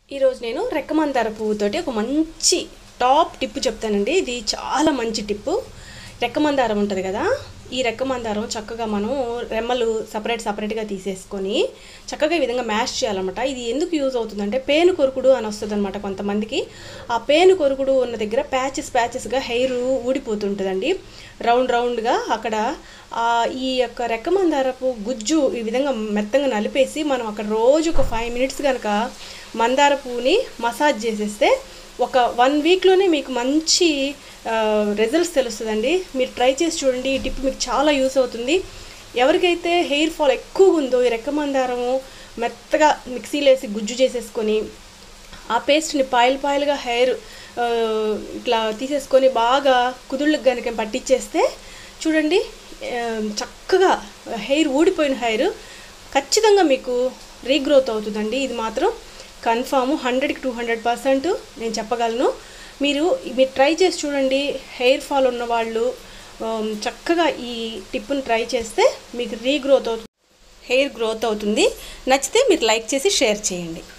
ఈరోజు నేను రెక్కమందార పువ్వుతోటి ఒక మంచి టాప్ టిప్ చెప్తానండి ఇది చాలా మంచి టిప్పు రెక్కమందారం ఉంటుంది కదా ఈ రెక్కమందారం చక్కగా మనం రెమ్మలు సపరేట్ సపరేట్గా తీసేసుకొని చక్కగా ఈ విధంగా మ్యాష్ చేయాలన్నమాట ఇది ఎందుకు యూజ్ అవుతుందంటే పేను కొరుకుడు అని వస్తుంది అనమాట కొంతమందికి ఆ పేను కొరుకుడు ఉన్న దగ్గర ప్యాచెస్ ప్యాచెస్గా హెయిర్ ఊడిపోతుంటుందండి రౌండ్ రౌండ్గా అక్కడ ఆ ఈ యొక్క రెక్కమందారపు గుజ్జు ఈ విధంగా మెత్తంగా నలిపేసి మనం అక్కడ రోజు ఒక ఫైవ్ మినిట్స్ కనుక మందార పువ్వుని మసాజ్ చేసేస్తే ఒక వన్ వీక్లోనే మీకు మంచి రిజల్ట్స్ తెలుస్తుందండి మీరు ట్రై చేసి చూడండి ఈ టిప్ మీకు చాలా యూస్ అవుతుంది ఎవరికైతే హెయిర్ ఫాల్ ఎక్కువగా ఉందో ఈ రెక్కమందారము మెత్తగా మిక్సీలో వేసి గుజ్జు చేసేసుకొని ఆ పేస్ట్ని పాయలు పాయలుగా హెయిర్ ఇట్లా తీసేసుకొని బాగా కుదుళ్ళకి కనుక పట్టించేస్తే చూడండి ఆ, చక్కగా హెయిర్ ఊడిపోయిన హెయిర్ ఖచ్చితంగా మీకు రీగ్రోత్ అవుతుందండి ఇది మాత్రం కన్ఫామ్ హండ్రెడ్కి టూ హండ్రెడ్ పర్సెంట్ నేను చెప్పగలను మీరు మీరు ట్రై చేసి చూడండి హెయిర్ ఫాల్ ఉన్న వాళ్ళు ఆ, చక్కగా ఈ టిప్ని ట్రై చేస్తే మీకు రీగ్రోత్ అవుతుంది హెయిర్ గ్రోత్ అవుతుంది నచ్చితే మీరు లైక్ చేసి షేర్ చేయండి